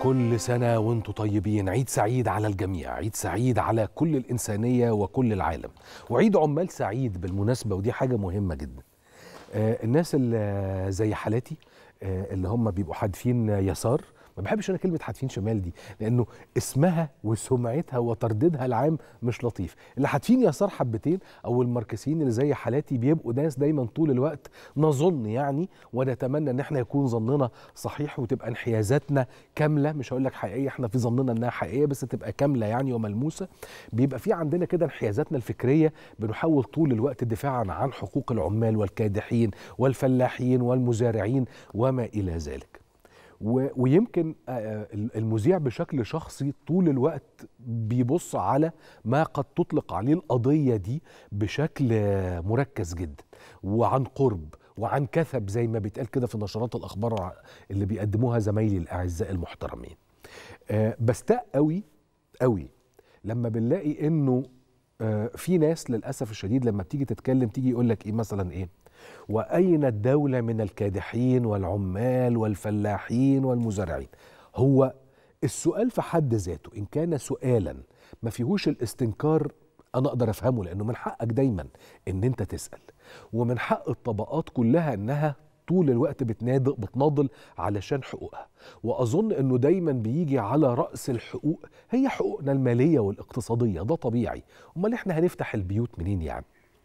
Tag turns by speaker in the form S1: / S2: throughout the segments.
S1: كل سنة وانتم طيبين عيد سعيد على الجميع عيد سعيد على كل الإنسانية وكل العالم وعيد عمال سعيد بالمناسبة ودي حاجة مهمة جدا آه الناس اللي زي حالاتي آه اللي هم بيبقوا حادفين يسار ما بحبش انا كلمه حادفين شمال دي لانه اسمها وسمعتها وترديدها العام مش لطيف اللي حادفين يسار حبتين او الماركسيين اللي زي حالاتي بيبقوا ناس دايما طول الوقت نظن يعني ونتمنى ان احنا يكون ظننا صحيح وتبقى انحيازاتنا كامله مش هقول لك حقيقيه احنا في ظننا انها حقيقيه بس تبقى كامله يعني وملموسه بيبقى في عندنا كده انحيازاتنا الفكريه بنحاول طول الوقت دفاعا عن حقوق العمال والكادحين والفلاحين والمزارعين وما الى ذلك ويمكن المذيع بشكل شخصي طول الوقت بيبص على ما قد تطلق عليه القضيه دي بشكل مركز جدا وعن قرب وعن كثب زي ما بيتقال كده في نشرات الاخبار اللي بيقدموها زمايلي الاعزاء المحترمين بستاء قوي قوي لما بنلاقي انه في ناس للاسف الشديد لما بتيجي تتكلم تيجي يقول لك ايه مثلا ايه واين الدوله من الكادحين والعمال والفلاحين والمزارعين هو السؤال في حد ذاته ان كان سؤالا ما فيهوش الاستنكار انا اقدر افهمه لانه من حقك دايما ان انت تسال ومن حق الطبقات كلها انها طول الوقت بتنادق بتناضل علشان حقوقها واظن انه دايما بيجي على راس الحقوق هي حقوقنا الماليه والاقتصاديه ده طبيعي امال احنا هنفتح البيوت منين يعني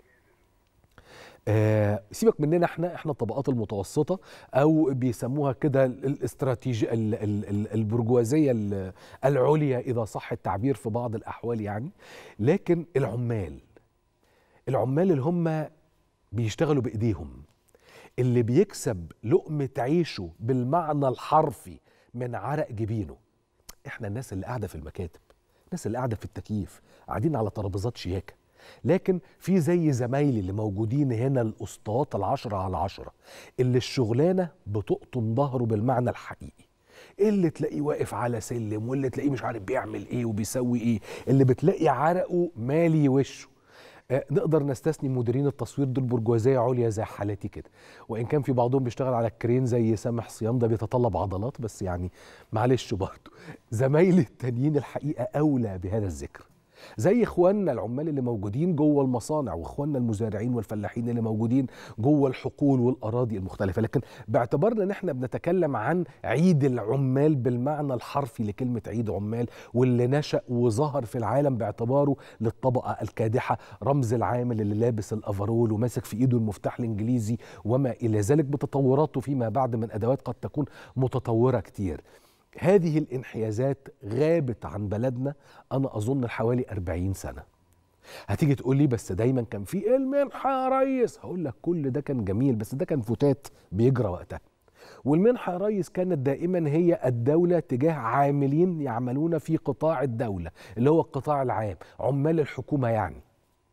S1: آه سيبك مننا احنا احنا الطبقات المتوسطه او بيسموها كده الاستراتيجيه البرجوازيه العليا اذا صح التعبير في بعض الاحوال يعني لكن العمال العمال اللي هم بيشتغلوا بايديهم اللي بيكسب لقمه عيشه بالمعنى الحرفي من عرق جبينه احنا الناس اللي قاعده في المكاتب الناس اللي قاعده في التكييف قاعدين على ترابيزات شياكه لكن في زي زمايلي اللي موجودين هنا الاسطوات العشرة على عشرة اللي الشغلانة بتقطم ظهره بالمعنى الحقيقي اللي تلاقيه واقف على سلم واللي تلاقيه مش عارف بيعمل ايه وبيسوي ايه اللي بتلاقي عرقه مالي وشه آه نقدر نستثني مديرين التصوير دول برجوازيه عليا زي حالاتي كده وان كان في بعضهم بيشتغل على الكرين زي سامح صيام ده بيتطلب عضلات بس يعني معلش برضه زمايلي التانيين الحقيقه اولى بهذا الذكر زي اخواننا العمال اللي موجودين جوه المصانع واخواننا المزارعين والفلاحين اللي موجودين جوه الحقول والاراضي المختلفه لكن باعتبارنا ان احنا بنتكلم عن عيد العمال بالمعنى الحرفي لكلمه عيد عمال واللي نشا وظهر في العالم باعتباره للطبقه الكادحه رمز العامل اللي لابس الافرول وماسك في ايده المفتاح الانجليزي وما الى ذلك بتطوراته فيما بعد من ادوات قد تكون متطوره كتير هذه الانحيازات غابت عن بلدنا أنا أظن حوالي أربعين سنة هتيجي تقول لي بس دايما كان في المنحة يا ريس هقول لك كل ده كان جميل بس ده كان فتات بيجرى وقتها والمنحة يا ريس كانت دائما هي الدولة تجاه عاملين يعملون في قطاع الدولة اللي هو القطاع العام عمال الحكومة يعني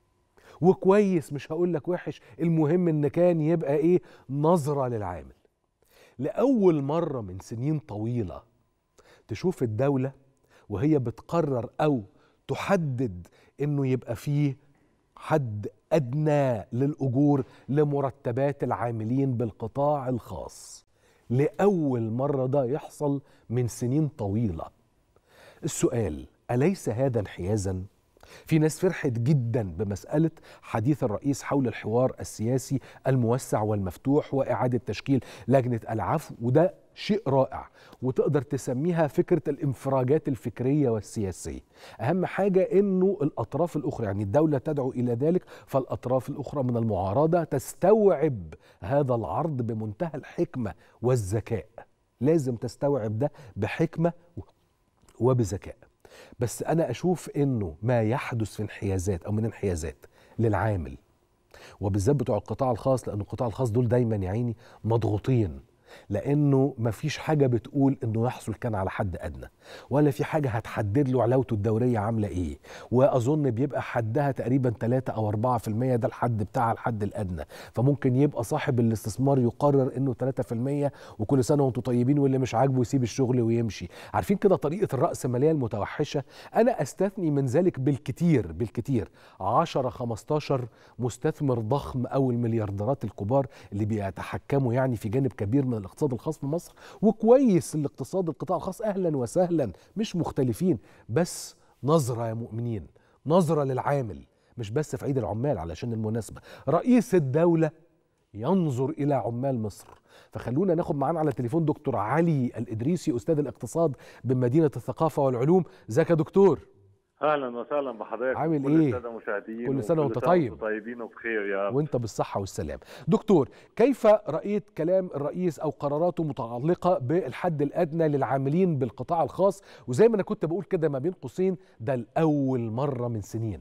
S1: وكويس مش هقول لك وحش المهم ان كان يبقى ايه نظرة للعامل لأول مرة من سنين طويلة تشوف الدولة وهي بتقرر أو تحدد إنه يبقى فيه حد أدنى للأجور لمرتبات العاملين بالقطاع الخاص لأول مرة ده يحصل من سنين طويلة السؤال أليس هذا انحيازا؟ في ناس فرحت جدا بمسألة حديث الرئيس حول الحوار السياسي الموسع والمفتوح وإعادة تشكيل لجنة العفو وده شيء رائع وتقدر تسميها فكرة الانفراجات الفكرية والسياسية أهم حاجة أنه الأطراف الأخرى يعني الدولة تدعو إلى ذلك فالأطراف الأخرى من المعارضة تستوعب هذا العرض بمنتهى الحكمة والذكاء لازم تستوعب ده بحكمة وبذكاء بس انا اشوف انه ما يحدث في انحيازات او من انحيازات للعامل وبالذات بتوع القطاع الخاص لان القطاع الخاص دول دايما يا عيني مضغوطين لانه مفيش حاجه بتقول انه يحصل كان على حد ادنى ولا في حاجه هتحدد له علاوته الدوريه عامله ايه واظن بيبقى حدها تقريبا 3 او 4% ده الحد بتاع الحد الادنى فممكن يبقى صاحب الاستثمار يقرر انه 3% وكل سنه وانتم طيبين واللي مش عاجبه يسيب الشغل ويمشي عارفين كده طريقه الراسماليه المتوحشه انا استثني من ذلك بالكتير بالكتير 10 15 مستثمر ضخم او المليارديرات الكبار اللي بيتحكموا يعني في جانب كبير من اصلا الاقتصاد الخاص في مصر وكويس الاقتصاد القطاع الخاص اهلا وسهلا مش مختلفين بس نظره يا مؤمنين نظره للعامل مش بس في عيد العمال علشان المناسبه رئيس الدوله ينظر الى عمال مصر فخلونا ناخد معانا على التليفون دكتور علي الادريسي استاذ الاقتصاد بمدينه الثقافه والعلوم ازيك يا دكتور
S2: اهلا وسهلا بحضرتك
S1: عامل
S2: كل
S1: ايه
S2: الساده المشاهدين
S1: كل سنة وأنت
S2: وكل
S1: طيب.
S2: وأنتم طيبين وبخير يا رب
S1: وانت بالصحه والسلام دكتور كيف رايت كلام الرئيس او قراراته متعلقه بالحد الادنى للعاملين بالقطاع الخاص وزي ما انا كنت بقول كده ما بين قوسين ده لاول مره من سنين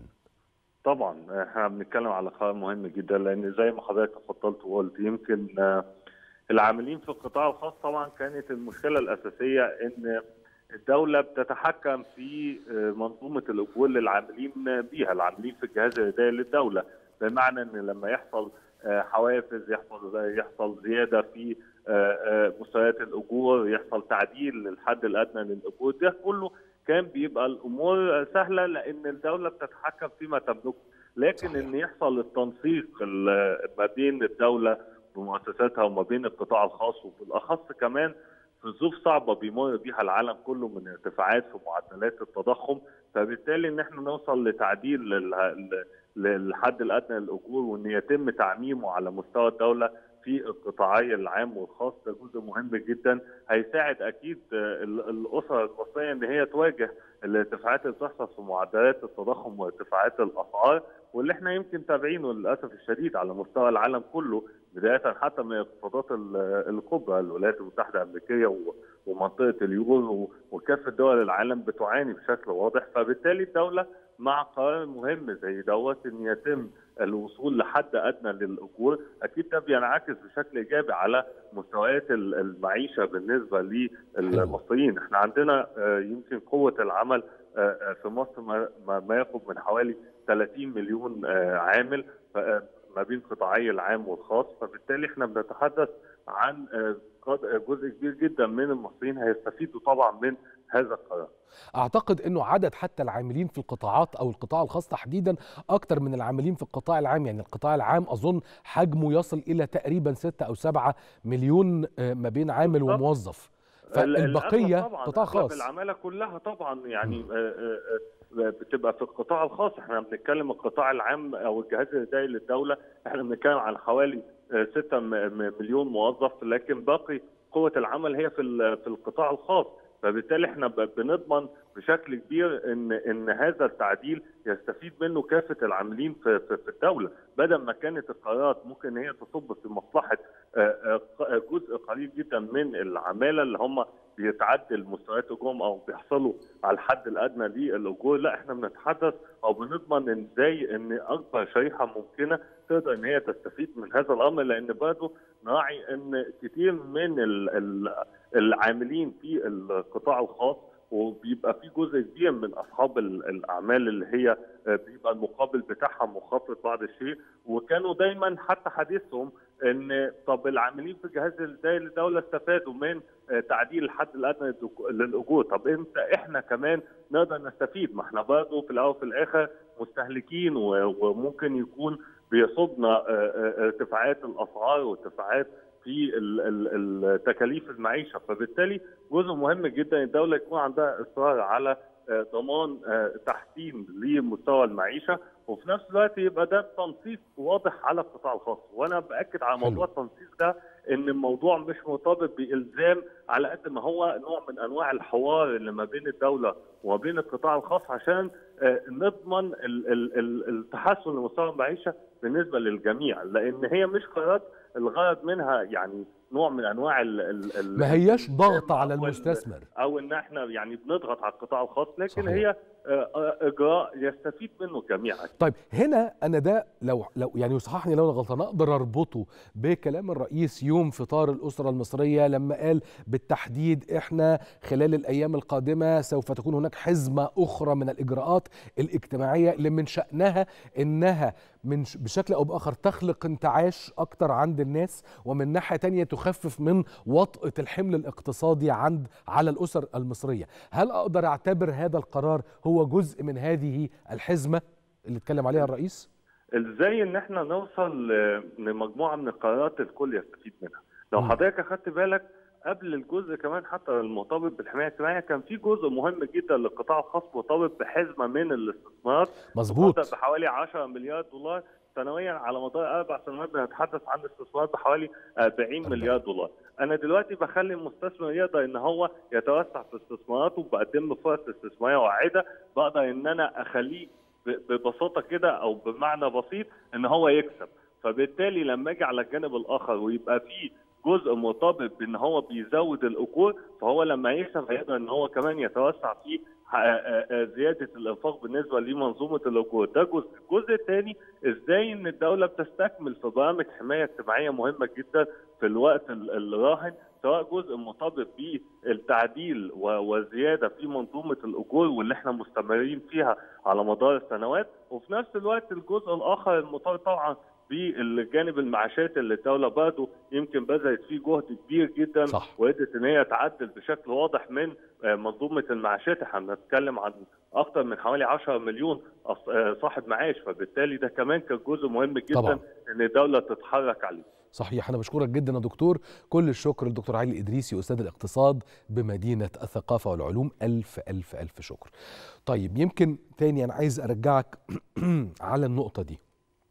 S2: طبعا احنا بنتكلم على قرار مهم جدا لان زي ما حضرتك اتفضلت وقلت يمكن آه، العاملين في القطاع الخاص طبعا كانت المشكله الاساسيه ان الدولة بتتحكم في آه، منظومة الأجور للعاملين بيها، العاملين في الجهاز الإداري للدولة، بمعنى إن لما يحصل آه، حوافز يحصل يحصل زيادة في آه، آه، مستويات الأجور، يحصل تعديل للحد الأدنى للأجور، ده كله كان بيبقى الأمور سهلة لأن الدولة بتتحكم فيما تملكه، لكن
S1: صحيح.
S2: إن يحصل التنسيق ال- ما بين الدولة ومؤسساتها وما بين القطاع الخاص وبالأخص كمان في ظروف صعبه بيمر بيها العالم كله من ارتفاعات في معدلات التضخم فبالتالي ان احنا نوصل لتعديل لل- للحد الادنى للاجور وان يتم تعميمه على مستوى الدوله في القطاعي العام والخاص ده جزء مهم جدا هيساعد اكيد آه، ال- الاسر المصريه ان هي تواجه الارتفاعات اللي بتحصل في معدلات التضخم وارتفاعات الاسعار واللي احنا يمكن تابعينه للاسف الشديد على مستوى العالم كله بدايه حتى من الاقتصادات ال- الكبرى الولايات المتحده الامريكيه و- ومنطقه اليورو وكافه دول العالم بتعاني بشكل واضح فبالتالي الدوله مع قرار مهم زي دوت ان يتم الوصول لحد ادنى للاجور اكيد ده بينعكس بشكل ايجابي على مستويات ال- المعيشه بالنسبه للمصريين احنا عندنا آه، يمكن قوه العمل آه، آه، في مصر ما- ما ما يقرب من حوالي 30 مليون آه، عامل ف- آه، ما بين قطاعي العام والخاص فبالتالي احنا بنتحدث عن آه، قد- جزء كبير جدا من المصريين هيستفيدوا طبعا من هذا القرار
S1: اعتقد انه عدد حتى العاملين في القطاعات او القطاع الخاص تحديدا اكتر من العاملين في القطاع العام يعني القطاع العام اظن حجمه يصل الى تقريبا 6 او 7 مليون آه، ما بين عامل
S2: بالضبط.
S1: وموظف
S2: ال-
S1: فالبقيه
S2: الأغلب طبعا
S1: قطاع
S2: أغلب
S1: خاص
S2: العماله كلها طبعا يعني آه، آه، آه، بتبقى في القطاع الخاص احنا بنتكلم القطاع العام او الجهاز الاداري للدوله احنا بنتكلم عن حوالي 6 مليون موظف لكن باقي قوه العمل هي في ال- في القطاع الخاص فبالتالي احنا ب- بنضمن بشكل كبير ان ان هذا التعديل يستفيد منه كافه العاملين في في في الدوله بدل ما كانت القرارات ممكن ان هي تصب في مصلحه آه، آه، جزء قليل جدا من العماله اللي هم بيتعدل مستويات اجورهم او بيحصلوا على الحد الادنى للاجور لا احنا بنتحدث او بنضمن ان ازاي ان اكبر شريحه ممكنه تقدر ان هي تستفيد من هذا الامر لان برضه نراعي ان كتير من ال- ال- العاملين في القطاع الخاص وبيبقى في جزء كبير من اصحاب ال- الاعمال اللي هي آه، بيبقى المقابل بتاعها منخفض بعض الشيء وكانوا دايما حتى حديثهم ان طب العاملين في الجهاز الاداري للدوله استفادوا من آه، تعديل الحد الادنى للدك- للاجور طب امتى احنا كمان نقدر نستفيد ما احنا برضه في الاول وفي الاخر مستهلكين و- وممكن يكون بيصيبنا آه، آه، ارتفاعات الاسعار وارتفاعات في ال- ال- ال- تكاليف المعيشه فبالتالي جزء مهم جدا الدوله يكون عندها اصرار على آه، ضمان آه، تحسين لمستوى المعيشه وفي نفس الوقت يبقى ده تنسيق واضح على القطاع الخاص وانا باكد على
S1: حلو.
S2: موضوع التنسيق ده ان الموضوع مش مرتبط بالزام على قد ما هو نوع من انواع الحوار اللي ما بين الدوله وما بين القطاع الخاص عشان آه، نضمن ال- ال- ال- التحسن لمستوى المعيشه بالنسبه للجميع لان هي مش قرارات الغرض منها يعني نوع من انواع ال ال ال
S1: ما هياش ضغط على
S2: أو ال-
S1: المستثمر
S2: او ان احنا يعني بنضغط على القطاع الخاص لكن
S1: صحيح.
S2: هي آه، آه، اجراء يستفيد منه جميعا
S1: طيب هنا انا ده لو لو يعني يصححني لو انا غلطان اقدر اربطه بكلام الرئيس يوم فطار الاسره المصريه لما قال بالتحديد احنا خلال الايام القادمه سوف تكون هناك حزمه اخرى من الاجراءات الاجتماعيه اللي من شانها انها من ش- بشكل او باخر تخلق انتعاش اكتر عند الناس ومن ناحيه تانية تخفف من وطأة الحمل الاقتصادي عند على الاسر المصريه هل اقدر اعتبر هذا القرار هو جزء من هذه الحزمه اللي اتكلم عليها الرئيس
S2: ازاي ان احنا نوصل ل- لمجموعه من القرارات الكل يستفيد منها لو
S1: مم.
S2: حضرتك اخدت بالك قبل الجزء كمان حتى المرتبط بالحمايه الاجتماعيه كان في جزء مهم جدا للقطاع الخاص مرتبط بحزمه من الاستثمارات
S1: مظبوط
S2: تقدر بحوالي 10 مليار دولار سنويا على مدار اربع سنوات بنتحدث عن استثمارات بحوالي 40 مليار دولار. انا دلوقتي بخلي المستثمر يقدر ان هو يتوسع في استثماراته بقدم له فرص استثماريه واعده بقدر ان انا اخليه ب- ببساطه كده او بمعنى بسيط ان هو يكسب. فبالتالي لما اجي على الجانب الاخر ويبقى فيه جزء مرتبط بان هو بيزود الاجور فهو لما يكسب هيقدر ان هو كمان يتوسع في ح- آه، آه، زياده الانفاق بالنسبه لمنظومه الاجور ده جزء، الجزء الثاني ازاي ان الدوله بتستكمل في برامج حمايه اجتماعيه مهمه جدا في الوقت ال- الراهن سواء جزء مرتبط بالتعديل و- وزياده في منظومه الاجور واللي احنا مستمرين فيها على مدار السنوات وفي نفس الوقت الجزء الاخر المرتبط طبعا بالجانب المعاشات اللي الدوله برضه يمكن بذلت فيه جهد كبير جدا
S1: صح.
S2: وقدرت ان هي تعدل بشكل واضح من آه، منظومه المعاشات احنا بنتكلم عن اكثر من حوالي 10 مليون أص- آه، صاحب معاش فبالتالي ده كمان كان جزء مهم جدا
S1: طبعاً.
S2: ان الدوله تتحرك عليه
S1: صحيح انا بشكرك جدا يا دكتور كل الشكر للدكتور علي الادريسي استاذ الاقتصاد بمدينه الثقافه والعلوم الف الف الف شكر طيب يمكن تاني انا عايز ارجعك على النقطه دي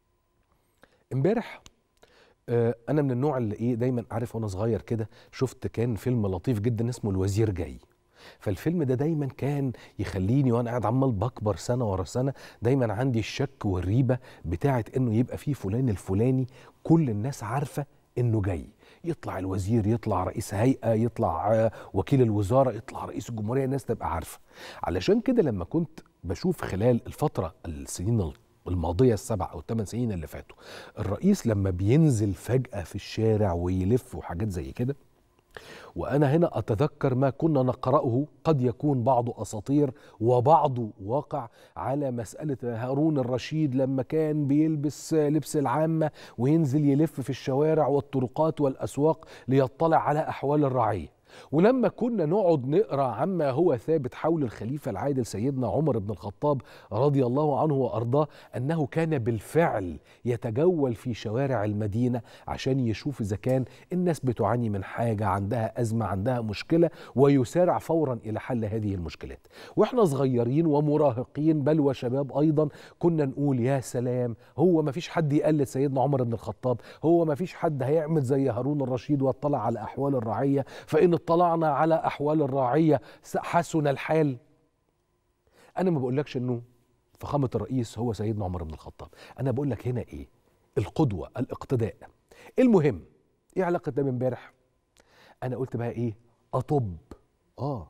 S1: امبارح آه، انا من النوع اللي ايه دايما عارف وانا صغير كده شفت كان فيلم لطيف جدا اسمه الوزير جاي فالفيلم ده دايما كان يخليني وانا قاعد عمال بكبر سنه ورا سنه دايما عندي الشك والريبه بتاعه انه يبقى في فلان الفلاني كل الناس عارفه انه جاي يطلع الوزير يطلع رئيس هيئه يطلع آه، وكيل الوزاره يطلع رئيس الجمهوريه الناس تبقى عارفه علشان كده لما كنت بشوف خلال الفتره السنين الماضيه السبع او الثمان سنين اللي فاتوا الرئيس لما بينزل فجاه في الشارع ويلف وحاجات زي كده وانا هنا اتذكر ما كنا نقراه قد يكون بعضه اساطير وبعضه واقع على مساله هارون الرشيد لما كان بيلبس لبس العامه وينزل يلف في الشوارع والطرقات والاسواق ليطلع على احوال الرعيه ولما كنا نقعد نقرا عما هو ثابت حول الخليفه العادل سيدنا عمر بن الخطاب رضي الله عنه وارضاه انه كان بالفعل يتجول في شوارع المدينه عشان يشوف اذا كان الناس بتعاني من حاجه عندها ازمه عندها مشكله ويسارع فورا الى حل هذه المشكلات واحنا صغيرين ومراهقين بل وشباب ايضا كنا نقول يا سلام هو ما فيش حد يقلد سيدنا عمر بن الخطاب هو ما فيش حد هيعمل زي هارون الرشيد واطلع على احوال الرعيه فان اطلعنا على احوال الرعيه حسن الحال انا ما بقولكش انه فخامه الرئيس هو سيدنا عمر بن الخطاب انا بقول لك هنا ايه القدوه الاقتداء المهم ايه علاقه ده بامبارح انا قلت بقى ايه اطب اه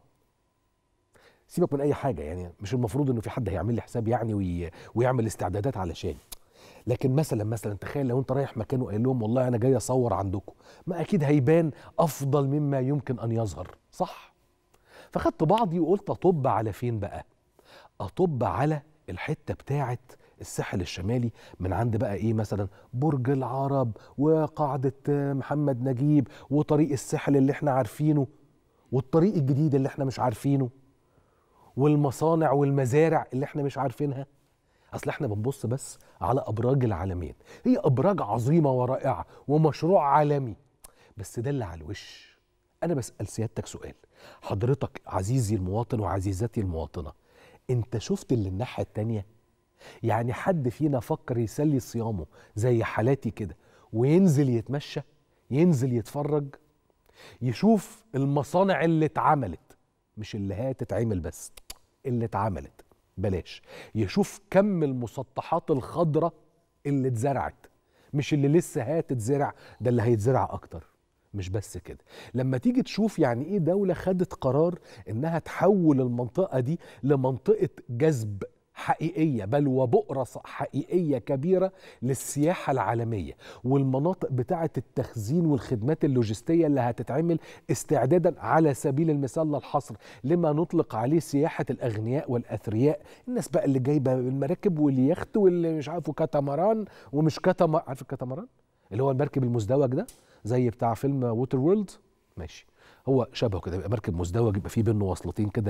S1: سيبك من اي حاجه يعني مش المفروض انه في حد هيعمل لي حساب يعني وي... ويعمل استعدادات علشان لكن مثلا مثلا تخيل لو انت رايح مكان وقايل لهم والله انا جاي اصور عندكم ما اكيد هيبان افضل مما يمكن ان يظهر صح فخدت بعضي وقلت اطب على فين بقى اطب على الحته بتاعه الساحل الشمالي من عند بقى ايه مثلا برج العرب وقاعده محمد نجيب وطريق الساحل اللي احنا عارفينه والطريق الجديد اللي احنا مش عارفينه والمصانع والمزارع اللي احنا مش عارفينها اصل احنا بنبص بس على ابراج العالمين هي ابراج عظيمه ورائعه ومشروع عالمي بس ده اللي على الوش انا بسال سيادتك سؤال حضرتك عزيزي المواطن وعزيزتي المواطنه انت شفت اللي الناحيه التانيه يعني حد فينا فكر يسلي صيامه زي حالاتي كده وينزل يتمشى ينزل يتفرج يشوف المصانع اللي اتعملت مش اللي هتتعمل بس اللي اتعملت بلاش يشوف كم المسطحات الخضراء اللي اتزرعت مش اللي لسه هتتزرع ده اللي هيتزرع اكتر مش بس كده لما تيجي تشوف يعني ايه دولة خدت قرار انها تحول المنطقة دي لمنطقة جذب حقيقية بل وبؤرة حقيقية كبيرة للسياحة العالمية والمناطق بتاعة التخزين والخدمات اللوجستية اللي هتتعمل استعدادا على سبيل المثال للحصر لما نطلق عليه سياحة الأغنياء والأثرياء الناس بقى اللي جايبة المراكب واليخت واللي مش عارفه كاتاماران ومش كاتاماران عارف الكاتاماران اللي هو المركب المزدوج ده زي بتاع فيلم ووتر وورلد ماشي هو شبهه كده يبقى مركب مزدوج يبقى فيه بينه وصلتين كده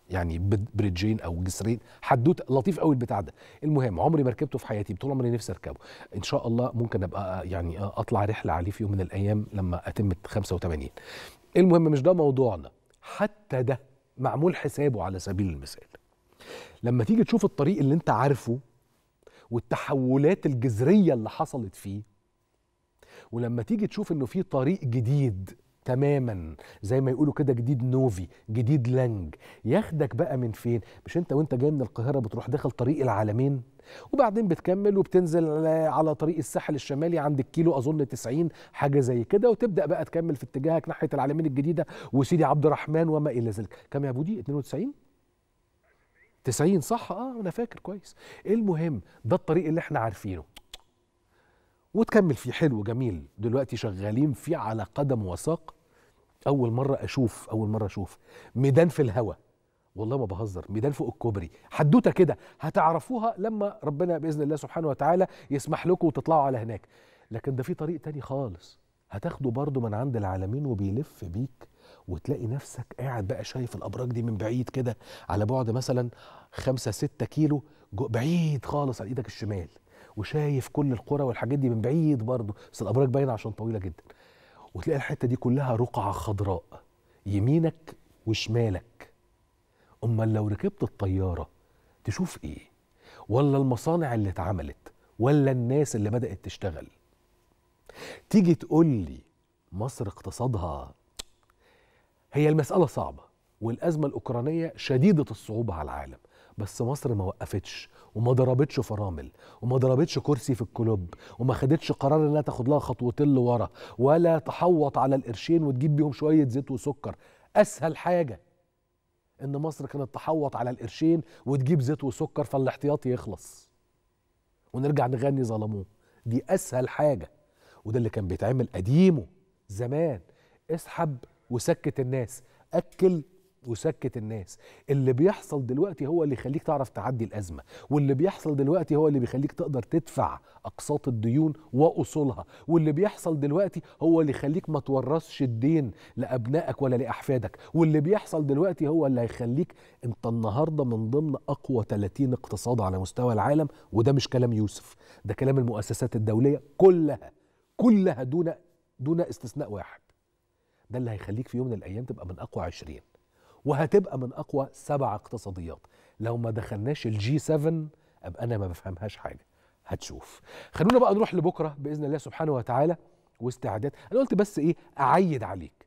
S1: يعني بد- بريدجين او جسرين حدوته لطيف قوي البتاع ده المهم عمري ما ركبته في حياتي طول عمري نفسي اركبه ان شاء الله ممكن ابقى يعني اطلع رحله عليه في يوم من الايام لما اتم 85 المهم مش ده موضوعنا حتى ده معمول حسابه على سبيل المثال لما تيجي تشوف الطريق اللي انت عارفه والتحولات الجذريه اللي حصلت فيه ولما تيجي تشوف انه في طريق جديد تماما زي ما يقولوا كده جديد نوفي جديد لانج ياخدك بقى من فين مش انت وانت جاي من القاهره بتروح داخل طريق العالمين وبعدين بتكمل وبتنزل على- على طريق الساحل الشمالي عند الكيلو اظن 90 حاجه زي كده وتبدا بقى تكمل في اتجاهك ناحيه العالمين الجديده وسيدي عبد الرحمن وما الى ذلك كم يا ابو دي 92 90 صح اه انا فاكر كويس المهم ده الطريق اللي احنا عارفينه وتكمل فيه حلو جميل دلوقتي شغالين فيه على قدم وساق اول مره اشوف اول مره اشوف ميدان في الهوا والله ما بهزر ميدان فوق الكوبري حدوته كده هتعرفوها لما ربنا باذن الله سبحانه وتعالى يسمح لكم وتطلعوا على هناك لكن ده في طريق تاني خالص هتاخده برضه من عند العالمين وبيلف بيك وتلاقي نفسك قاعد بقى شايف الابراج دي من بعيد كده على بعد مثلا خمسة ستة كيلو جو- بعيد خالص على ايدك الشمال وشايف كل القرى والحاجات دي من بعيد برضه بس الابراج باينه عشان طويله جدا وتلاقي الحته دي كلها رقعه خضراء يمينك وشمالك امال لو ركبت الطياره تشوف ايه ولا المصانع اللي اتعملت ولا الناس اللي بدات تشتغل تيجي تقول لي مصر اقتصادها هي المساله صعبه والازمه الاوكرانيه شديده الصعوبه على العالم بس مصر ما وقفتش وما ضربتش فرامل وما ضربتش كرسي في الكلوب وما خدتش قرار انها تاخد لها خطوتين لورا ولا تحوط على القرشين وتجيب بيهم شويه زيت وسكر اسهل حاجه ان مصر كانت تحوط على القرشين وتجيب زيت وسكر فالاحتياطي يخلص ونرجع نغني ظلموه دي اسهل حاجه وده اللي كان بيتعمل قديمه زمان اسحب وسكت الناس اكل وسكت الناس اللي بيحصل دلوقتي هو اللي يخليك تعرف تعدي الازمه واللي بيحصل دلوقتي هو اللي بيخليك تقدر تدفع اقساط الديون واصولها واللي بيحصل دلوقتي هو اللي يخليك ما تورثش الدين لابنائك ولا لاحفادك واللي بيحصل دلوقتي هو اللي هيخليك انت النهارده من ضمن اقوى 30 اقتصاد على مستوى العالم وده مش كلام يوسف ده كلام المؤسسات الدوليه كلها كلها دون دون استثناء واحد ده اللي هيخليك في يوم من الايام تبقى من اقوى 20 وهتبقى من اقوى سبع اقتصاديات لو ما دخلناش الجي 7 ابقى انا ما بفهمهاش حاجه هتشوف خلونا بقى نروح لبكره باذن الله سبحانه وتعالى واستعداد انا قلت بس ايه اعيد عليك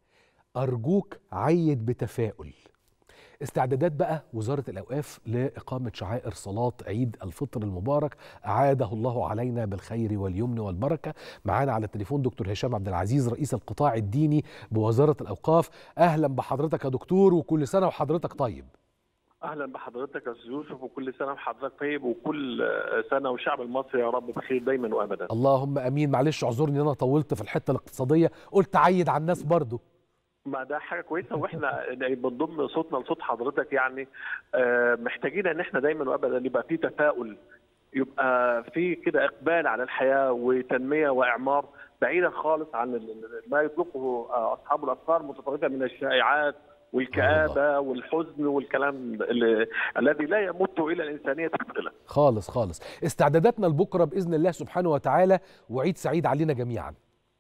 S1: ارجوك عيد بتفاؤل استعدادات بقى وزارة الأوقاف لإقامة شعائر صلاة عيد الفطر المبارك أعاده الله علينا بالخير واليمن والبركة معانا على التليفون دكتور هشام عبد العزيز رئيس القطاع الديني بوزارة الأوقاف أهلا بحضرتك يا دكتور وكل سنة وحضرتك طيب
S3: اهلا بحضرتك يا استاذ يوسف وكل سنه وحضرتك طيب وكل سنه والشعب المصري يا رب بخير دايما وابدا
S1: اللهم امين معلش اعذرني ان انا طولت في الحته الاقتصاديه قلت عيد على الناس برضو
S3: ما ده حاجه كويسه واحنا بنضم صوتنا لصوت حضرتك يعني آه، محتاجين ان احنا دايما وابدا يبقى في تفاؤل يبقى في كده اقبال على الحياه وتنميه واعمار بعيدا خالص عن ال- ما يطلقه آه، اصحاب الافكار المتطرفه من الشائعات والكآبة والحزن والكلام اللي- الذي لا يمت إلى الإنسانية بصلة
S1: خالص خالص استعداداتنا لبكره باذن الله سبحانه وتعالى وعيد سعيد علينا جميعا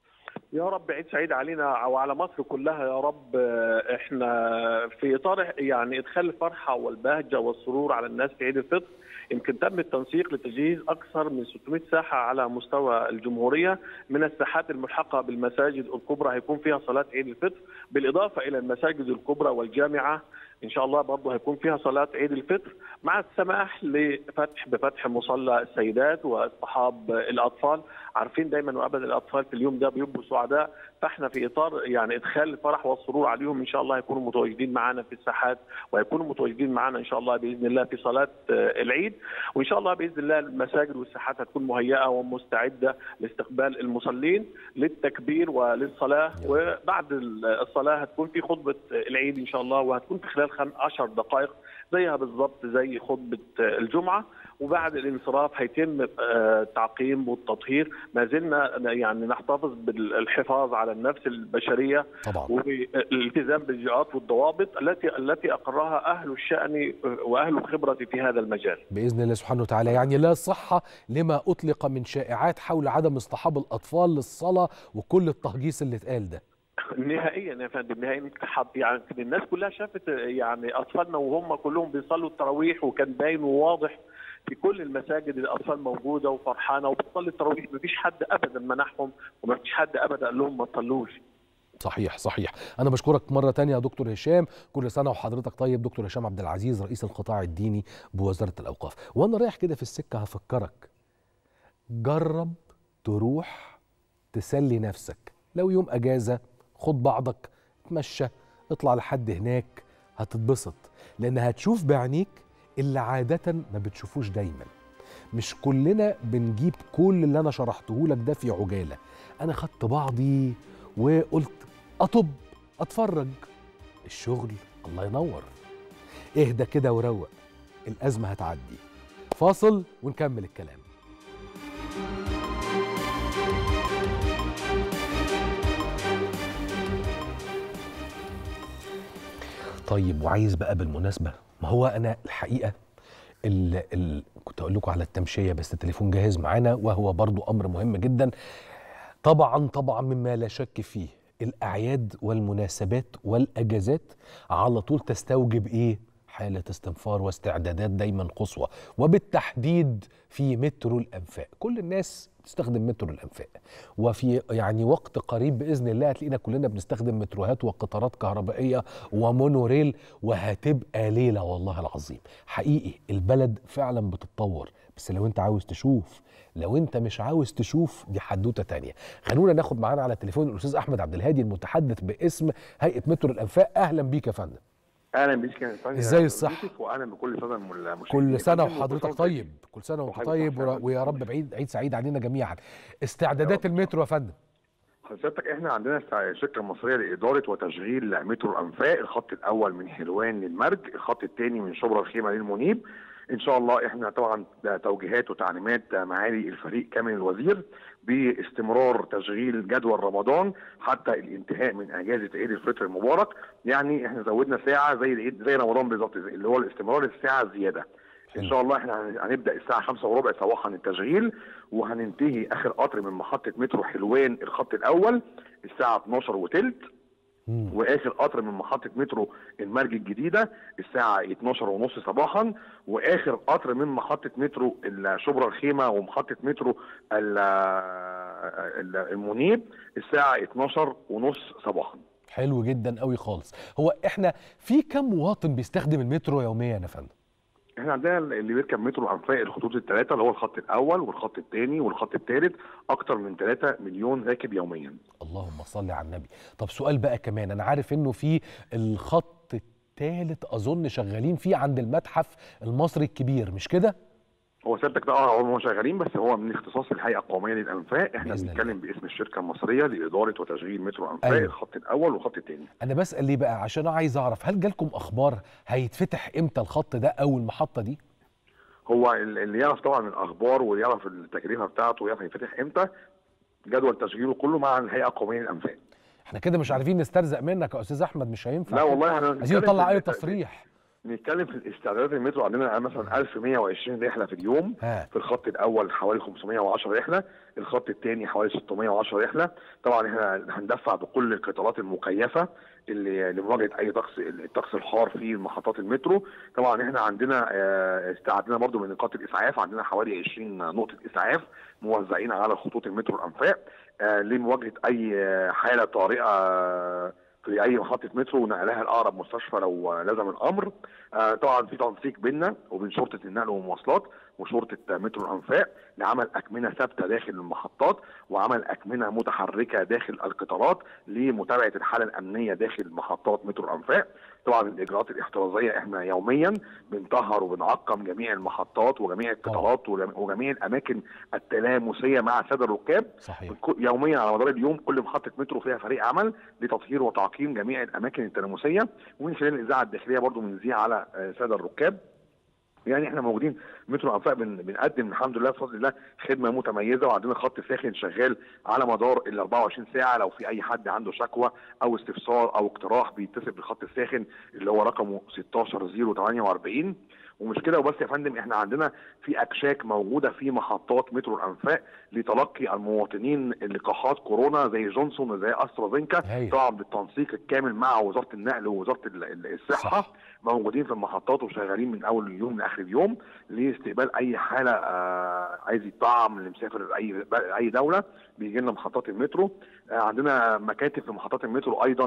S3: يا رب عيد سعيد علينا وعلى مصر كلها يا رب آه، احنا في اطار يعني ادخال الفرحه والبهجه والسرور على الناس في عيد الفطر يمكن تم التنسيق لتجهيز اكثر من 600 ساحه على مستوى الجمهوريه من الساحات الملحقه بالمساجد الكبرى هيكون فيها صلاه عيد الفطر بالاضافه الى المساجد الكبرى والجامعه ان شاء الله برضه هيكون فيها صلاه عيد الفطر مع السماح لفتح بفتح مصلى السيدات واصحاب الاطفال عارفين دايما وابدا الاطفال في اليوم ده بيبقوا سعداء فاحنا في اطار يعني ادخال الفرح والسرور عليهم ان شاء الله هيكونوا متواجدين معانا في الساحات وهيكونوا متواجدين معانا ان شاء الله باذن الله في صلاه آه، العيد وان شاء الله باذن الله المساجد والساحات هتكون مهيئه ومستعده لاستقبال المصلين للتكبير وللصلاه وبعد الصلاه هتكون في خطبه العيد ان شاء الله وهتكون في خلال خم- 10 دقائق زيها بالضبط زي خطبه الجمعه وبعد الانصراف هيتم آه، التعقيم والتطهير ما زلنا يعني نحتفظ بالحفاظ على النفس البشريه
S1: طبعا
S3: والالتزام بالاجراءات والضوابط التي التي اقرها اهل الشان واهل الخبره في هذا المجال.
S1: باذن الله سبحانه وتعالى يعني لا صحه لما اطلق من شائعات حول عدم اصطحاب الاطفال للصلاه وكل التهجيس اللي اتقال ده
S3: نهائيا يا فندم نهائيا حط- يعني الناس كلها شافت يعني اطفالنا وهم كلهم بيصلوا التراويح وكان باين وواضح في كل المساجد الاطفال موجوده وفرحانه وبتصلي التراويح مفيش حد ابدا منعهم ومفيش حد ابدا قال لهم ما تصلوش
S1: صحيح صحيح انا بشكرك مره تانية يا دكتور هشام كل سنه وحضرتك طيب دكتور هشام عبد العزيز رئيس القطاع الديني بوزاره الاوقاف وانا رايح كده في السكه هفكرك جرب تروح تسلي نفسك لو يوم اجازه خد بعضك اتمشى اطلع لحد هناك هتتبسط لان هتشوف بعينيك اللي عاده ما بتشوفوش دايما مش كلنا بنجيب كل اللي انا شرحته لك ده في عجاله انا خدت بعضي وقلت اطب اتفرج الشغل الله ينور اهدى كده وروق الازمه هتعدي فاصل ونكمل الكلام طيب وعايز بقى بالمناسبه ما هو انا الحقيقه ال ال كنت اقول لكم على التمشيه بس التليفون جاهز معانا وهو برضو امر مهم جدا طبعا طبعا مما لا شك فيه الاعياد والمناسبات والاجازات على طول تستوجب ايه حاله استنفار واستعدادات دايما قصوى وبالتحديد في مترو الانفاق كل الناس تستخدم مترو الانفاق وفي يعني وقت قريب باذن الله هتلاقينا كلنا بنستخدم متروهات وقطارات كهربائيه ومونوريل وهتبقى ليله والله العظيم حقيقي البلد فعلا بتتطور بس لو انت عاوز تشوف لو انت مش عاوز تشوف دي حدوته تانية خلونا ناخد معانا على التليفون الاستاذ احمد عبد الهادي المتحدث باسم هيئه مترو الانفاق اهلا بيك يا فندم
S4: اهلا بيك يا فندم
S1: ازاي الصحة؟
S4: يوسف واهلا بكل سنه المشاهدين
S1: كل سنه
S4: يا فندم،
S1: وحضرتك
S4: وكل
S1: طيب كل سنه وانت
S4: وحضرتك
S1: طيب ور-
S4: طيب.
S1: ويا رب بعيد عيد سعيد علينا جميعا استعدادات المترو يا فندم
S4: حضرتك احنا عندنا سع- شركه مصريه لاداره وتشغيل مترو الانفاق الخط الاول من حلوان للمرج الخط الثاني من شبرا الخيمه للمنيب ان شاء الله احنا طبعا ده توجيهات وتعليمات معالي الفريق كامل الوزير باستمرار تشغيل جدول رمضان حتى الانتهاء من اجازه عيد الفطر المبارك يعني احنا زودنا ساعه زي العيد- زي رمضان بالظبط اللي هو الاستمرار الساعه الزياده ان
S1: حلو.
S4: شاء الله احنا هن- هنبدا الساعه 5 وربع صباحا التشغيل وهننتهي اخر قطر من محطه مترو حلوان الخط الاول الساعه 12 وثلث
S1: مم.
S4: واخر قطر من محطه مترو المرج الجديده الساعه 12 ونص صباحا واخر قطر من محطه مترو ال- شبرا الخيمه ومحطه مترو ال- ال- المنيب الساعه 12 ونص صباحا
S1: حلو جدا قوي خالص هو احنا في كم مواطن بيستخدم المترو يوميا يا فندم
S4: احنا عندنا اللي بيركب مترو انفاق الخطوط الثلاثه اللي هو الخط الاول والخط الثاني والخط الثالث اكتر من 3 مليون راكب يوميا
S1: اللهم صل على النبي طب سؤال بقى كمان انا عارف انه في الخط الثالث اظن شغالين فيه عند المتحف المصري الكبير مش كده
S4: هو سيادتك ده اه هم شغالين بس هو من اختصاص الهيئه القوميه للانفاق احنا
S1: بإذن الله.
S4: بنتكلم باسم الشركه المصريه لاداره وتشغيل مترو انفاق
S1: أيوة.
S4: الخط الاول والخط الثاني
S1: انا بسال ليه بقى عشان أنا عايز اعرف هل جالكم اخبار هيتفتح امتى الخط ده او المحطه دي
S4: هو ال- اللي يعرف طبعا الاخبار ويعرف التكلفه بتاعته ويعرف هيفتح امتى جدول تشغيله كله مع الهيئه القوميه للانفاق
S1: احنا كده مش عارفين نسترزق منك يا استاذ احمد مش هينفع
S4: لا والله احنا
S1: عايزين
S4: بنتكلم
S1: نطلع
S4: في-
S1: اي تصريح
S4: نتكلم في الاستعدادات المترو عندنا مثلا 1120 رحله في اليوم
S1: ها
S4: في الخط الاول حوالي 510 رحله الخط الثاني حوالي 610 رحله طبعا احنا هندفع بكل القطارات المكيفه اللي لمواجهه اي طقس الطقس الحار في محطات المترو طبعا احنا عندنا آه، استعدنا برضو من نقاط الاسعاف عندنا حوالي 20 نقطه اسعاف موزعين على خطوط المترو الانفاق آه، لمواجهه اي آه، حاله طارئه آه، في اي محطه مترو ونقلها لاقرب مستشفى لو آه، لزم الامر آه، طبعا في تنسيق بيننا وبين شرطه النقل والمواصلات وشرطه مترو الانفاق لعمل اكمنه ثابته داخل المحطات وعمل اكمنه متحركه داخل القطارات لمتابعه الحاله الامنيه داخل محطات مترو الانفاق طبعا الاجراءات الاحترازيه احنا يوميا بنطهر وبنعقم جميع المحطات وجميع القطارات وجم- وجميع الاماكن التلامسيه مع الساده الركاب
S1: صحيح
S4: كل- يوميا على مدار اليوم كل محطه مترو فيها فريق عمل لتطهير وتعقيم جميع الاماكن التلامسيه ومن خلال الاذاعه الداخليه برضو بنذيع على آه، الساده الركاب يعني احنا موجودين مترو انفاق بن بنقدم الحمد لله بفضل الله خدمه متميزه وعندنا خط ساخن شغال على مدار ال 24 ساعه لو في اي حد عنده شكوى او استفسار او اقتراح بيتصل بالخط الساخن اللي هو رقمه 16048 ومش كده وبس يا فندم احنا عندنا في اكشاك موجوده في محطات مترو الانفاق لتلقي المواطنين لقاحات كورونا زي جونسون وزي استرازينكا
S1: هايل.
S4: طبعا بالتنسيق الكامل مع وزاره النقل ووزاره ال- ال- الصحه
S1: صح.
S4: موجودين في المحطات وشغالين من اول اليوم لاخر اليوم لاستقبال اي حاله آه عايز يطعم اللي مسافر اي اي دوله بيجي لنا محطات المترو آه عندنا مكاتب في محطات المترو ايضا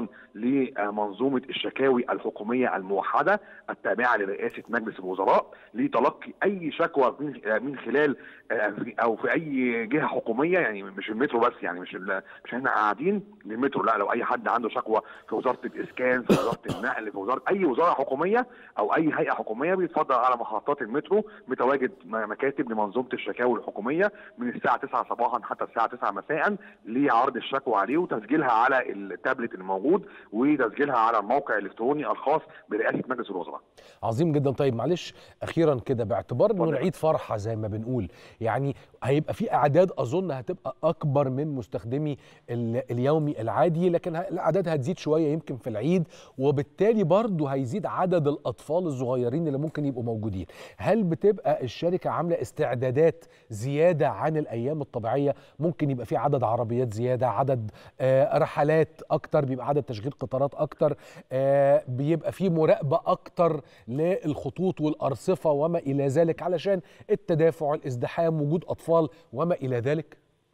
S4: لمنظومه الشكاوي الحكوميه الموحده التابعه لرئاسه مجلس الوزراء لتلقي اي شكوى من آه من خلال آه في- او في اي جهه حكوميه يعني مش المترو بس يعني مش ال- مش احنا قاعدين للمترو لا لو اي حد عنده شكوى في وزاره الاسكان في وزاره النقل في وزاره اي وزاره حكوميه او اي هيئه حكوميه بيتفضل على محطات المترو متواجد م- مكاتب لمنظومه الشكاوي الحكوميه من الساعه 9 صباحا حتى الساعه 9 مساء لعرض الشكوى عليه وتسجيلها على التابلت الموجود وتسجيلها على الموقع الالكتروني الخاص برئاسه مجلس الوزراء.
S1: عظيم جدا طيب معلش اخيرا كده باعتبار انه
S4: اتفضل.
S1: العيد فرحه زي ما بنقول يعني هيبقى في اعداد اظن هتبقى اكبر من مستخدمي ال- اليومي العادي لكن ه- الاعداد هتزيد شويه يمكن في العيد وبالتالي برضه هيزيد عدد الاطفال الصغيرين اللي ممكن يبقوا موجودين هل بتبقى الشركه عامله استعدادات زياده عن الايام الطبيعيه ممكن يبقى في عدد عربيات زياده عدد آه، رحلات اكتر بيبقى عدد تشغيل قطارات اكتر آه، بيبقى في مراقبه اكتر للخطوط والارصفه وما الى ذلك علشان التدافع الازدحام وجود اطفال وما الى ذلك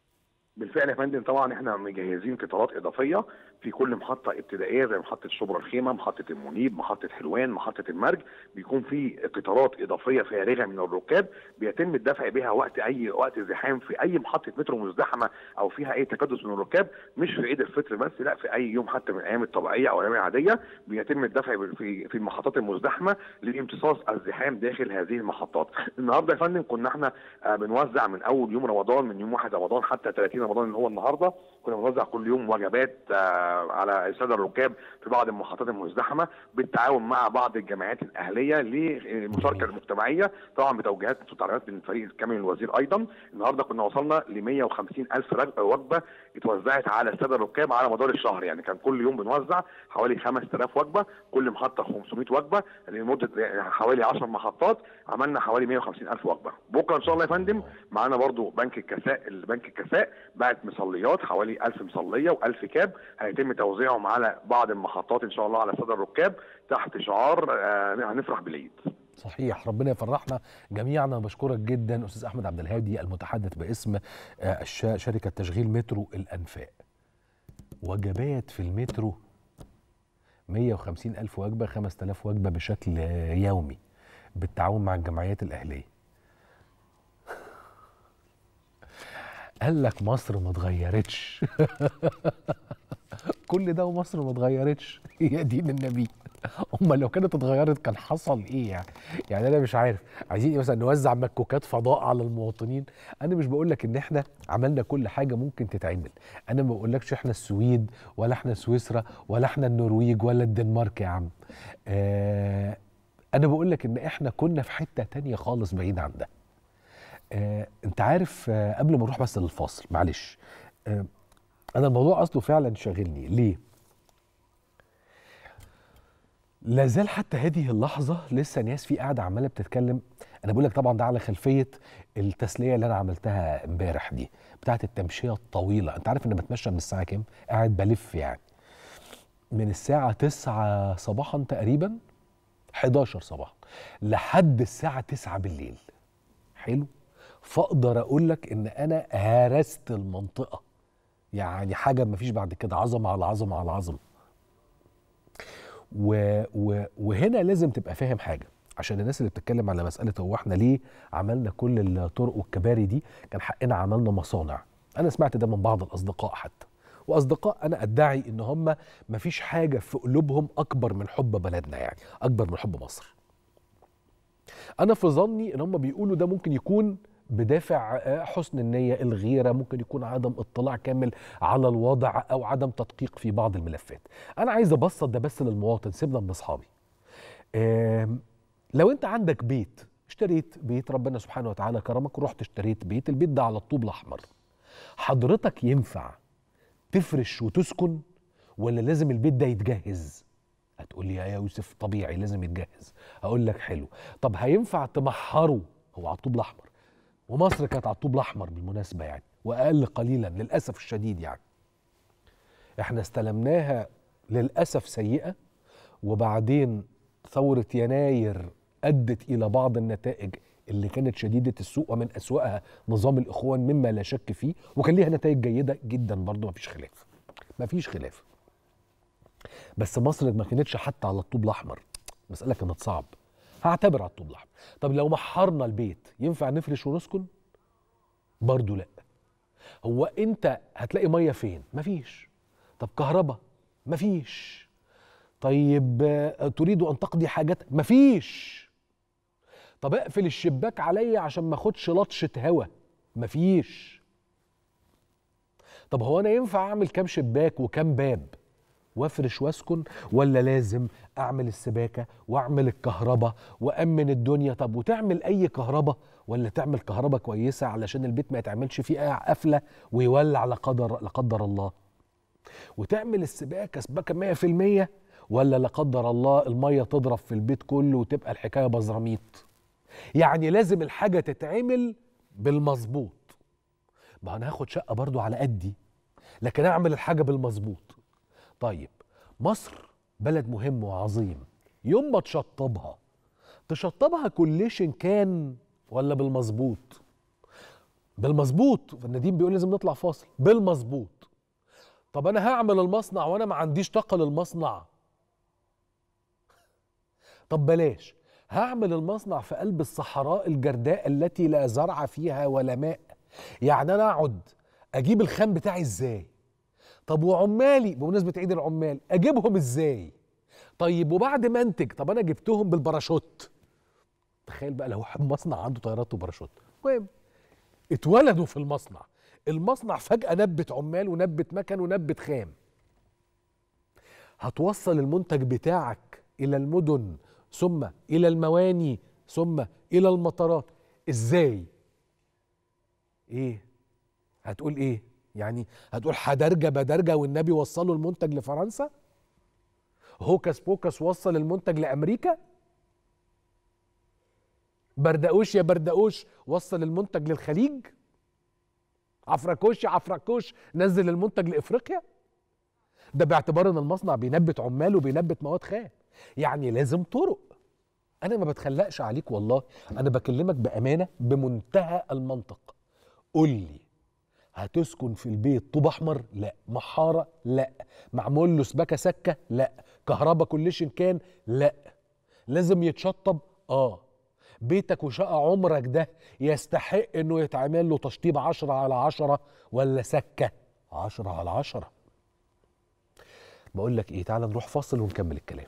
S4: بالفعل يا فندم طبعا احنا مجهزين قطارات اضافيه في كل محطه ابتدائيه زي محطه شبرا الخيمه، محطه المنيب، محطه حلوان، محطه المرج، بيكون في قطارات اضافيه فارغه من الركاب بيتم الدفع بها وقت اي وقت زحام في اي محطه مترو مزدحمه او فيها اي تكدس من الركاب مش في عيد الفطر بس لا في اي يوم حتى من الايام الطبيعيه او الايام العاديه بيتم الدفع في في المحطات المزدحمه لامتصاص الزحام داخل هذه المحطات. النهارده يا فندم كنا احنا آه، بنوزع من اول يوم رمضان من يوم 1 رمضان حتى 30 رمضان اللي هو النهارده كنا بنوزع كل يوم وجبات آه، على الساده الركاب في بعض المحطات المزدحمه بالتعاون مع بعض الجمعيات الاهليه للمشاركه المجتمعيه طبعا بتوجيهات وتعليمات من فريق كامل الوزير ايضا النهارده كنا وصلنا ل 150 الف رج- وجبه اتوزعت على الساده الركاب على مدار الشهر يعني كان كل يوم بنوزع حوالي 5000 وجبه كل محطه 500 وجبه لمده حوالي 10 محطات عملنا حوالي 150 الف وجبه بكره ان شاء الله يا فندم معانا برضو بنك الكساء البنك الكساء بعت مصليات حوالي 1000 مصليه و1000 كاب هيتم توزيعهم على بعض المحطات ان شاء الله على ساده الركاب تحت شعار آه، هنفرح بالعيد
S1: صحيح ربنا يفرحنا جميعا أنا بشكرك جدا استاذ احمد عبد الهادي المتحدث باسم آه، الش- شركه تشغيل مترو الانفاق وجبات في المترو 150 ألف وجبة 5000 وجبة بشكل آه، يومي بالتعاون مع الجمعيات الأهلية قال لك مصر ما اتغيرتش كل ده ومصر ما اتغيرتش يا دين النبي امال لو كانت اتغيرت كان حصل ايه يعني يعني انا مش عارف عايزين إيه مثلا نوزع مكوكات فضاء على المواطنين انا مش بقول لك ان احنا عملنا كل حاجه ممكن تتعمل انا ما بقولكش احنا السويد ولا احنا سويسرا ولا احنا النرويج ولا الدنمارك يا عم آه انا بقول لك ان احنا كنا في حته تانية خالص بعيد عن ده آه انت عارف آه قبل ما نروح بس للفاصل معلش آه انا الموضوع اصله فعلا شاغلني ليه لا زال حتى هذه اللحظة لسه ناس في قاعدة عمالة بتتكلم أنا بقول لك طبعا ده على خلفية التسلية اللي أنا عملتها امبارح دي بتاعت التمشية الطويلة أنت عارف إن بتمشى من الساعة كام؟ قاعد بلف يعني من الساعة 9 صباحا تقريبا 11 صباحا لحد الساعة 9 بالليل حلو فاقدر اقول لك ان انا هرست المنطقه يعني حاجه مفيش بعد كده عظمه على عظمه على عظمه و و وهنا لازم تبقى فاهم حاجه عشان الناس اللي بتتكلم على مساله هو احنا ليه عملنا كل الطرق والكباري دي كان حقنا عملنا مصانع انا سمعت ده من بعض الاصدقاء حتى واصدقاء انا ادعي ان هم مفيش حاجه في قلوبهم اكبر من حب بلدنا يعني اكبر من حب مصر انا في ظني ان هم بيقولوا ده ممكن يكون بدافع آه، حسن النية الغيرة ممكن يكون عدم اطلاع كامل على الوضع أو عدم تدقيق في بعض الملفات أنا عايز أبسط ده بس للمواطن سيبنا من أصحابي آم، لو أنت عندك بيت اشتريت بيت ربنا سبحانه وتعالى كرمك ورحت اشتريت بيت البيت ده على الطوب الاحمر حضرتك ينفع تفرش وتسكن ولا لازم البيت ده يتجهز هتقول لي يا يوسف طبيعي لازم يتجهز اقول لك حلو طب هينفع تمحره هو على الطوب الاحمر ومصر كانت على الطوب الاحمر بالمناسبه يعني واقل قليلا للاسف الشديد يعني احنا استلمناها للاسف سيئه وبعدين ثوره يناير ادت الى بعض النتائج اللي كانت شديده السوء ومن اسواها نظام الاخوان مما لا شك فيه وكان ليها نتائج جيده جدا برضه مفيش خلاف مفيش خلاف بس مصر ما كانتش حتى على الطوب الاحمر المساله كانت صعب هعتبر على الطوب الاحمر طب لو محرنا البيت ينفع نفرش ونسكن برضه لا هو انت هتلاقي ميه فين مفيش طب كهرباء مفيش طيب آه، تريد ان تقضي حاجات مفيش طب اقفل الشباك عليا عشان ما اخدش لطشه هوا مفيش طب هو انا ينفع اعمل كام شباك وكام باب وافرش واسكن ولا لازم اعمل السباكه واعمل الكهرباء وامن الدنيا طب وتعمل اي كهرباء ولا تعمل كهرباء كويسه علشان البيت ما يتعملش فيه قفله ويولع لا قدر لا قدر الله وتعمل السباكه سباكه 100% ولا لا قدر الله الميه تضرب في البيت كله وتبقى الحكايه بزراميط يعني لازم الحاجه تتعمل بالمظبوط ما انا هاخد شقه برضو على قدي لكن اعمل الحاجه بالمظبوط طيب مصر بلد مهم وعظيم يوم ما تشطبها تشطبها كليشن كان ولا بالمظبوط بالمظبوط فالنديم بيقول لازم نطلع فاصل بالمظبوط طب انا هعمل المصنع وانا ما عنديش طاقه للمصنع طب بلاش هعمل المصنع في قلب الصحراء الجرداء التي لا زرع فيها ولا ماء يعني انا اقعد اجيب الخام بتاعي ازاي طب وعمالي بمناسبه عيد العمال اجيبهم ازاي طيب وبعد ما انتج طب انا جبتهم بالباراشوت تخيل بقى لو مصنع عنده طيارات وباراشوت المهم اتولدوا في المصنع المصنع فجأة نبت عمال ونبت مكن ونبت خام هتوصل المنتج بتاعك إلى المدن ثم إلى المواني ثم إلى المطارات إزاي؟ إيه؟ هتقول إيه؟ يعني هتقول حدرجة بدرجة والنبي وصلوا المنتج لفرنسا؟ هوكس بوكس وصل المنتج لأمريكا؟ بردقوش يا بردقوش وصل المنتج للخليج؟ عفركوش يا عفركوش نزل المنتج لافريقيا ده باعتبار ان المصنع بينبت عمال وبينبت مواد خام يعني لازم طرق انا ما بتخلقش عليك والله انا بكلمك بامانه بمنتهى المنطق قول لي هتسكن في البيت طوب احمر لا محاره لا معمول له سباكه سكه لا كهرباء كلشن كان لا لازم يتشطب اه بيتك وشقة عمرك ده يستحق انه يتعمل له تشطيب عشرة على عشرة ولا سكة عشرة على عشرة بقول لك ايه تعال نروح فاصل ونكمل الكلام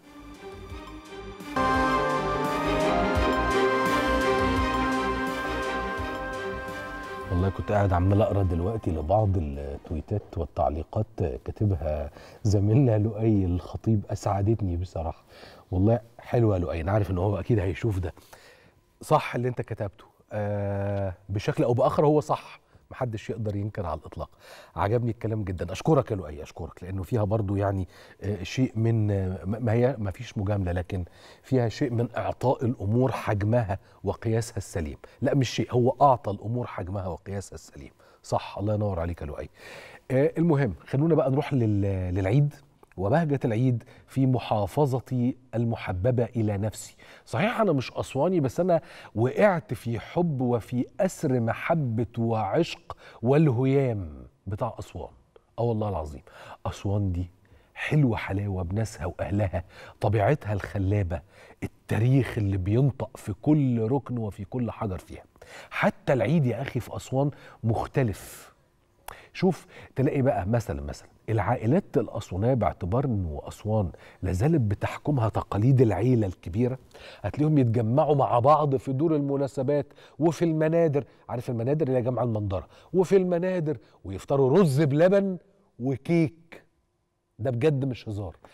S1: والله كنت قاعد عمال اقرا دلوقتي لبعض التويتات والتعليقات كاتبها زميلنا لؤي الخطيب اسعدتني بصراحه والله حلوه يا لؤي انا عارف ان هو اكيد هيشوف ده صح اللي انت كتبته آه بشكل او باخر هو صح محدش يقدر ينكر على الاطلاق عجبني الكلام جدا اشكرك يا لؤي اشكرك لانه فيها برضو يعني آه شيء من آه ما هي ما فيش مجامله لكن فيها شيء من اعطاء الامور حجمها وقياسها السليم لا مش شيء هو اعطى الامور حجمها وقياسها السليم صح الله ينور عليك يا لؤي آه المهم خلونا بقى نروح للعيد وبهجة العيد في محافظتي المحببة إلى نفسي صحيح أنا مش أسواني بس أنا وقعت في حب وفي أسر محبة وعشق والهيام بتاع أسوان أه والله العظيم أسوان دي حلوة حلاوة بناسها وأهلها طبيعتها الخلابة التاريخ اللي بينطق في كل ركن وفي كل حجر فيها حتى العيد يا أخي في أسوان مختلف شوف تلاقي بقى مثلا مثلا العائلات الأسوانية باعتبار أنه أسوان لازالت بتحكمها تقاليد العيلة الكبيرة هتلاقيهم يتجمعوا مع بعض في دور المناسبات وفي المنادر عارف المنادر اللي هي جمع المنظرة وفي المنادر ويفطروا رز بلبن وكيك ده بجد مش هزار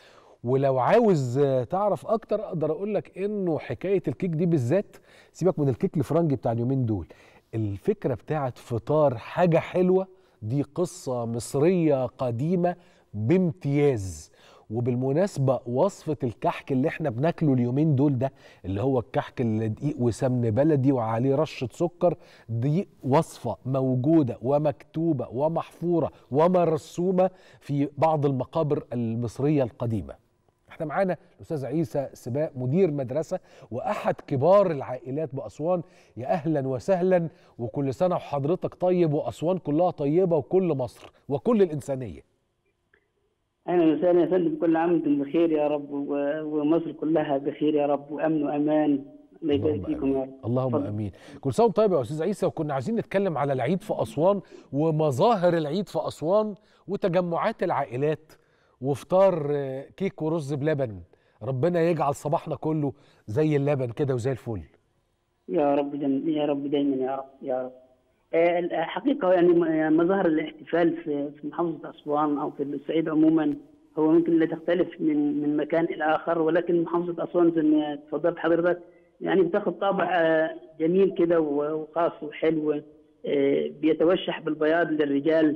S1: ولو عاوز آه، تعرف اكتر اقدر اقول لك انه حكايه الكيك دي بالذات سيبك من الكيك الفرنجي بتاع اليومين دول الفكره بتاعت فطار حاجه حلوه دي قصه مصريه قديمه بامتياز وبالمناسبة وصفة الكحك اللي احنا بناكله اليومين دول ده اللي هو الكحك اللي دقيق وسمن بلدي وعليه رشة سكر دي وصفة موجودة ومكتوبة ومحفورة ومرسومة في بعض المقابر المصرية القديمة احنا معانا الاستاذ عيسى سباق مدير مدرسه واحد كبار العائلات باسوان يا اهلا وسهلا وكل سنه وحضرتك طيب واسوان كلها طيبه وكل مصر وكل الانسانيه
S5: اهلا وسهلا يا فندم كل عام وانتم بخير يا رب و- ومصر كلها بخير يا رب وامن وامان الله يبارك
S1: اللهم
S5: فيكم يا رب
S1: اللهم
S5: اتفضل.
S1: امين كل سنه وانت طيب يا استاذ عيسى وكنا عايزين نتكلم على العيد في اسوان ومظاهر العيد في اسوان وتجمعات العائلات وفطار آه، كيك ورز بلبن ربنا يجعل صباحنا كله زي اللبن كده وزي الفل
S5: يا رب دم يا رب دايما يا رب يا رب آه، الحقيقه يعني م- يعني مظاهر الاحتفال في في محافظه اسوان او في الصعيد عموما هو ممكن لا تختلف من من مكان الى اخر ولكن محافظه اسوان زي ما تفضلت حضرتك يعني بتاخد طابع آه، جميل كده و- وخاص وحلو آه، بيتوشح بالبياض للرجال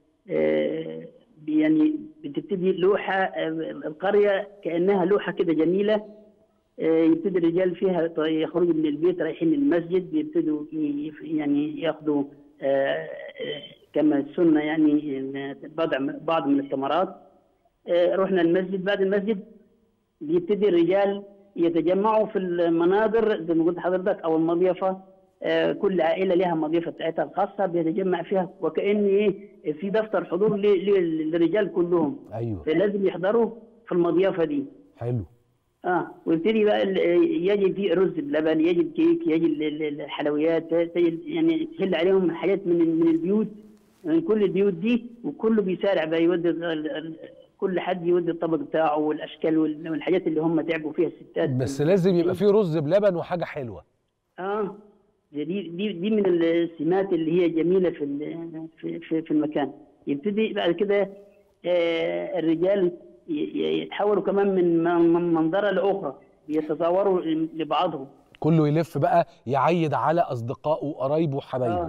S5: آه، يعني بتبتدي لوحه آه، القريه كانها لوحه كده جميله آه، يبتدي الرجال فيها ط- يخرجوا من البيت رايحين المسجد بيبتدوا ي- يعني ياخذوا آه، آه، كما السنه يعني إن بعض بعض من الثمرات آه، رحنا المسجد بعد المسجد بيبتدي الرجال يتجمعوا في المناظر زي ما قلت حضرتك او المضيفه آه، كل عائله لها مضيفه بتاعتها الخاصه بيتجمع فيها وكان ايه في دفتر حضور ل- ل- للرجال كلهم
S1: ايوه
S5: فلازم يحضروا في المضيفه دي
S1: حلو
S5: اه ويبتدي بقى ال- يجي في رز بلبن يجي الكيك يجي ال- ال- الحلويات تجي يعني تهل عليهم حاجات من من البيوت من كل البيوت دي وكله بيسارع بقى يودي ال- ال- كل حد يودي الطبق بتاعه والاشكال وال- والحاجات اللي هم تعبوا فيها الستات
S1: بس لازم يبقى فيه رز بلبن وحاجه حلوه
S5: اه دي دي دي من السمات اللي هي جميله في ال- في في, في المكان يبتدي بعد كده آه الرجال ي- ي- يتحولوا كمان من من- من منظره لاخرى بيتزاوروا لبعضهم
S1: كله يلف بقى يعيد على اصدقائه وقرايبه وحبايبه
S5: اه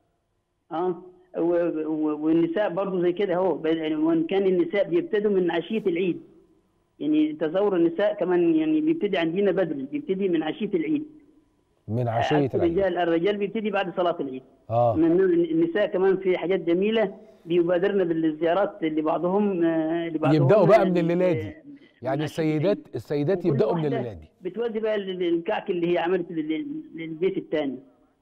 S5: اه و- و- والنساء برضه زي كده اهو ب- يعني وان كان النساء بيبتدوا من عشيه العيد يعني تزاور النساء كمان يعني بيبتدي عندنا بدري بيبتدي من عشيه العيد
S1: من عشيه العيد
S5: الرجال الرجال بيبتدي بعد صلاه العيد
S1: اه
S5: من النساء كمان في حاجات جميله بيبادرنا بالزيارات لبعضهم آه، لبعضهم
S1: يبداوا بقى
S5: آه،
S1: من الليله دي
S5: آه،
S1: يعني
S5: من
S1: السيدات
S5: عشية
S1: السيدات
S5: وكل
S1: يبداوا من
S5: واحدة
S1: الليله دي
S5: بتودي بقى لل- للكعك اللي هي عملت لل- للبيت الثاني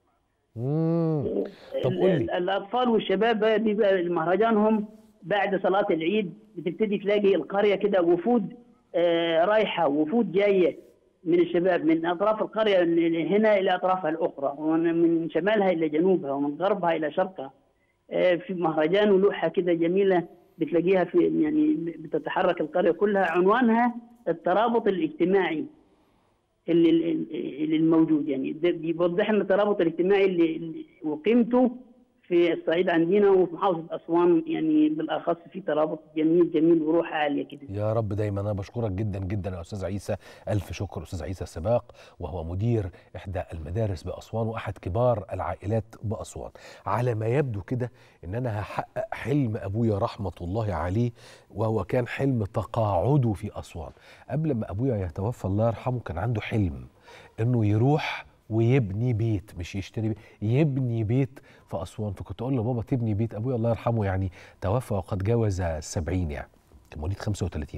S1: امم طب قول لي
S5: الاطفال والشباب بقى بيبقى مهرجانهم بعد صلاه العيد بتبتدي تلاقي القريه كده وفود آه، رايحه وفود جايه من الشباب من اطراف القريه من هنا الى اطرافها الاخرى ومن من شمالها الى جنوبها ومن غربها الى شرقها آه، في مهرجان ولوحه كده جميله بتلاقيها في يعني بتتحرك القريه كلها عنوانها الترابط الاجتماعي اللي, اللي الموجود يعني ده بيوضح لنا الترابط الاجتماعي اللي, اللي وقيمته في الصعيد عندنا وفي محافظه اسوان يعني بالاخص في ترابط جميل جميل وروح عاليه كده
S1: يا رب دايما انا بشكرك جدا جدا يا استاذ عيسى الف شكر استاذ عيسى سباق وهو مدير احدى المدارس باسوان واحد كبار العائلات باسوان على ما يبدو كده ان انا هحقق حلم ابويا رحمه الله عليه وهو كان حلم تقاعده في اسوان قبل ما ابويا يتوفى الله يرحمه كان عنده حلم انه يروح ويبني بيت مش يشتري بيت يبني بيت في اسوان فكنت اقول له بابا تبني بيت ابويا الله يرحمه يعني توفى وقد جاوز السبعين يعني كان مواليد 35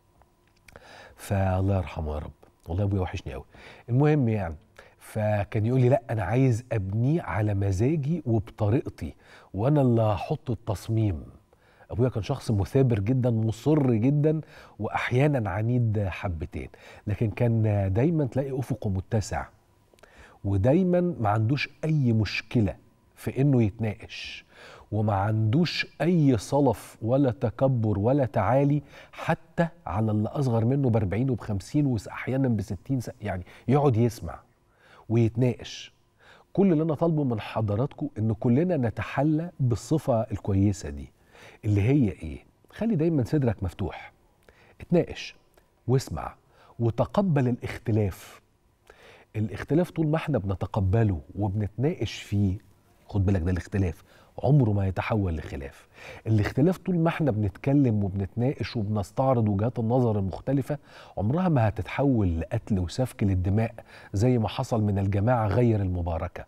S1: فالله يرحمه يا رب والله ابويا وحشني قوي المهم يعني فكان يقول لي لا انا عايز ابنيه على مزاجي وبطريقتي وانا اللي هحط التصميم ابويا كان شخص مثابر جدا مصر جدا واحيانا عنيد حبتين لكن كان دايما تلاقي افقه متسع ودايما ما عندوش اي مشكله في انه يتناقش وما عندوش اي صلف ولا تكبر ولا تعالي حتى على اللي اصغر منه ب 40 وب 50 واحيانا ب 60 س- يعني يقعد يسمع ويتناقش كل اللي انا طالبه من حضراتكم ان كلنا نتحلى بالصفه الكويسه دي اللي هي ايه خلي دايما صدرك مفتوح اتناقش واسمع وتقبل الاختلاف الاختلاف طول ما احنا بنتقبله وبنتناقش فيه خد بالك ده الاختلاف عمره ما يتحول لخلاف الاختلاف طول ما احنا بنتكلم وبنتناقش وبنستعرض وجهات النظر المختلفة عمرها ما هتتحول لقتل وسفك للدماء زي ما حصل من الجماعة غير المباركة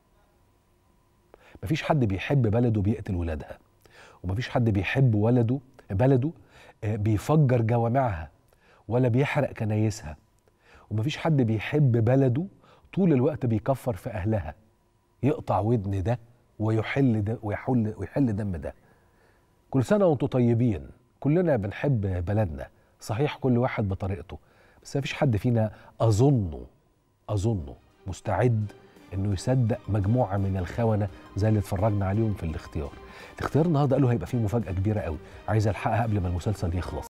S1: مفيش حد بيحب بلده بيقتل ولادها ومفيش حد بيحب ولده بلده آه، بيفجر جوامعها ولا بيحرق كنايسها ومفيش حد بيحب بلده طول الوقت بيكفر في أهلها يقطع ودن ده ويحل ده ويحل ويحل دم ده كل سنة وانتم طيبين كلنا بنحب بلدنا صحيح كل واحد بطريقته بس مفيش حد فينا أظنه أظنه مستعد انه يصدق مجموعه من الخونه زي اللي اتفرجنا عليهم في الاختيار الاختيار النهارده قالوا هيبقى فيه مفاجاه كبيره قوي عايز الحقها قبل ما المسلسل يخلص